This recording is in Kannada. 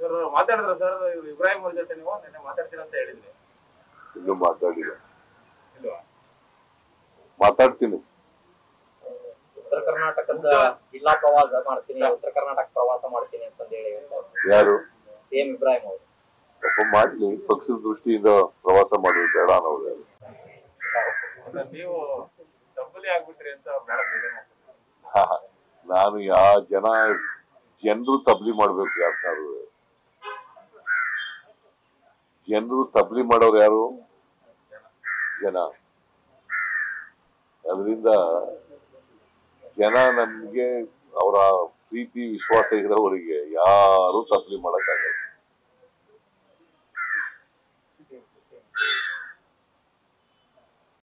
ಸರ್ ಮಾತಾಡಿದ್ರ ಸರ್ ಇಬ್ರಾಹಿಂ ಅವ್ರ ಜೊತೆ ನೀವು ನಿನ್ನೆ ಮಾತಾಡ್ತೀರ ಅಂತ ಹೇಳಿದ್ರಿ ಇನ್ನೂ ಮಾತಾಡಿಲ್ಲ ಇಲ್ವಾ ಮಾತಾಡ್ತೀನಿ ಉತ್ತರ ಕರ್ನಾಟಕದ ಜಿಲ್ಲಾ ಪ್ರವಾಸ ಮಾಡ್ತೀನಿ ಉತ್ತರ ಕರ್ನಾಟಕ ಪ್ರವಾಸ ಮಾಡ್ತೀನಿ ಅಂತಂದು ಹೇಳಿ ಯಾರು ಸೇಮ್ ಇಬ್ರಾಹಿಂ ಅವರು ಪಾಪ ಮಾಡ್ಲಿ ಪಕ್ಷದ ದೃಷ್ಟಿಯಿಂದ ಪ್ರವಾಸ ಮಾಡೋದು ಬೇಡ ಅನ್ನೋದು ಯಾರು ಸರ್ ನೀವು ಡಬ್ಬಲಿ ಆಗ್ಬಿಟ್ರಿ ಅಂತ ಬಹಳ ಬೇಜಾರು ಹಾ, ನಾನು ಯಾ ಜನ ಜನರು ತಬ್ಲಿ ಮಾಡ್ಬೇಕು ಯಾರು ಜನರು ತಬ್ಲಿ ಮಾಡೋರು ಯಾರು ಜನ ಅದರಿಂದ ಜನ ನಮ್ಗೆ ಅವರ ಪ್ರೀತಿ ವಿಶ್ವಾಸ ಇರೋವರಿಗೆ ಯಾರು ತಬ್ಲಿ ಮಾಡಕ್ಕಾಗಲ್ಲ